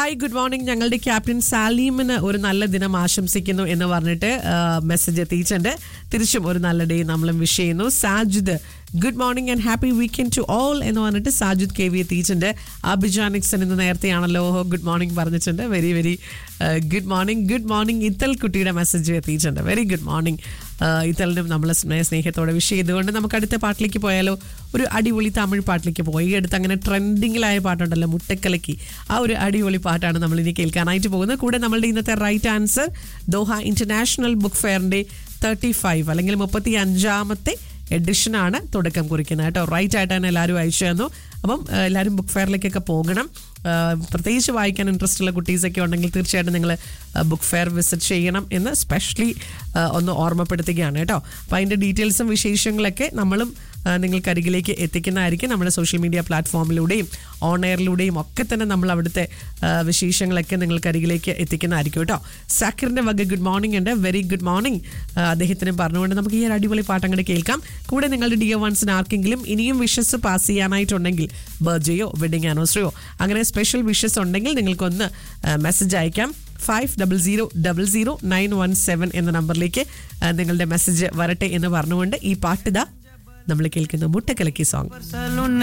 hi good morning ഞങ്ങളുടെ captain സാലീമിന് ഒരു നല്ല ദിനം ആശംസിക്കുന്നു എന്ന് പറഞ്ഞിട്ട് മെസ്സേജ് എത്തിയിട്ടുണ്ട് തിരിച്ചും ഒരു നല്ല ഡേ നമ്മളും വിഷ് ചെയ്യുന്നു Sajid good morning and happy weekend to all എന്ന് പറഞ്ഞിട്ട് സാജിദ് കെ വി എത്തിയിട്ടുണ്ട് അഭിജാനിക്സൺ ഇന്ന് നേരത്തെയാണല്ലോ ഗുഡ് മോർണിംഗ് പറഞ്ഞിട്ടുണ്ട് very very good morning good morning ഇത്തൽ കുട്ടിയുടെ മെസ്സേജ് എത്തിയിട്ടുണ്ട് വെരി ഗുഡ് മോർണിംഗ് ഇത്തലിനും നമ്മൾ സ്നേഹത്തോടെ വിഷ് ചെയ്തുകൊണ്ട് നമുക്ക് അടുത്ത പാട്ടിലേക്ക് പോയാലോ ഒരു അടിപൊളി തമിഴ് പാട്ടിലേക്ക് പോയി ഈ അടുത്ത് അങ്ങനെ ട്രെൻഡിങ്ങിലായ പാട്ടുണ്ടല്ലോ മുട്ടക്കലക്കി ആ ഒരു അടിപൊളി പാട്ടാണ് നമ്മൾ ഇനി കേൾക്കാനായിട്ട് പോകുന്നത് കൂടെ നമ്മളുടെ ഇന്നത്തെ right answer Doha international book ഫെയറിന്റെ തേർട്ടി ഫൈവ് അല്ലെങ്കിൽ മുപ്പത്തി അഞ്ചാമത്തെ എഡിഷനാണ് തുടക്കം കുറിക്കുന്നത് കേട്ടോ റൈറ്റ് ആയിട്ടാണ് എല്ലാവരും അയച്ചു തന്നു അപ്പം ഏഹ്, എല്ലാവരും ബുക്ക് ഫെയറിലേക്കൊക്കെ പോകണം ഏഹ്, പ്രത്യേകിച്ച് വായിക്കാൻ ഇൻട്രസ്റ്റ് ഉള്ള കുട്ടീസൊക്കെ ഉണ്ടെങ്കിൽ തീർച്ചയായിട്ടും നിങ്ങൾ ബുക്ക് ഫെയർ വിസിറ്റ് ചെയ്യണം എന്ന് സ്പെഷ്യലി ഒന്ന് ഓർമ്മപ്പെടുത്തുകയാണ് കേട്ടോ അപ്പോൾ അതിൻ്റെ ഡീറ്റെയിൽസും വിശേഷങ്ങളൊക്കെ നമ്മളും ആ, നിങ്ങൾക്കരികിലേക്ക് എത്തിക്കുന്നതായിരിക്കും നമ്മുടെ സോഷ്യൽ മീഡിയ പ്ലാറ്റ്ഫോമിലൂടെയും ഓൺ എയറിലൂടെയും ഒക്കെ തന്നെ നമ്മൾ അവിടുത്തെ ആ, വിശേഷങ്ങളൊക്കെ നിങ്ങൾക്കരികിലേക്ക് എത്തിക്കുന്നതായിരിക്കും കേട്ടോ സാക്കിറിന്റെ വക ഗുഡ് മോർണിംഗ് ഉണ്ട് വെരി ഗുഡ് മോർണിംഗ് അദ്ദേഹത്തിന് പറഞ്ഞുകൊണ്ട് നമുക്ക് ഈ ഒരു അടിപൊളി പാട്ട് അങ്ങോട്ട് കേൾക്കാം കൂടെ നിങ്ങളുടെ ഡിയോ വൺസിന് ആർക്കെങ്കിലും ഇനിയും വിഷസ് പാസ് ചെയ്യാനായിട്ടുണ്ടെങ്കിൽ ബർത്ത്ഡേയോ വെഡിങ് ആനിവേഴ്സറിയോ അങ്ങനെ സ്പെഷ്യൽ വിഷസ് ഉണ്ടെങ്കിൽ നിങ്ങൾക്കൊന്ന് മെസ്സേജ് അയക്കാം five double zero double zero nine one seven എന്ന നമ്പറിലേക്ക് ആ, നിങ്ങളുടെ മെസ്സേജ് വരട്ടെ എന്ന് പറഞ്ഞുകൊണ്ട് ഈ പാട്ട് ഇതാ നമ്മൾ കേൾക്കുന്ന മുട്ടക്കലക്കി സോങ് Barcelona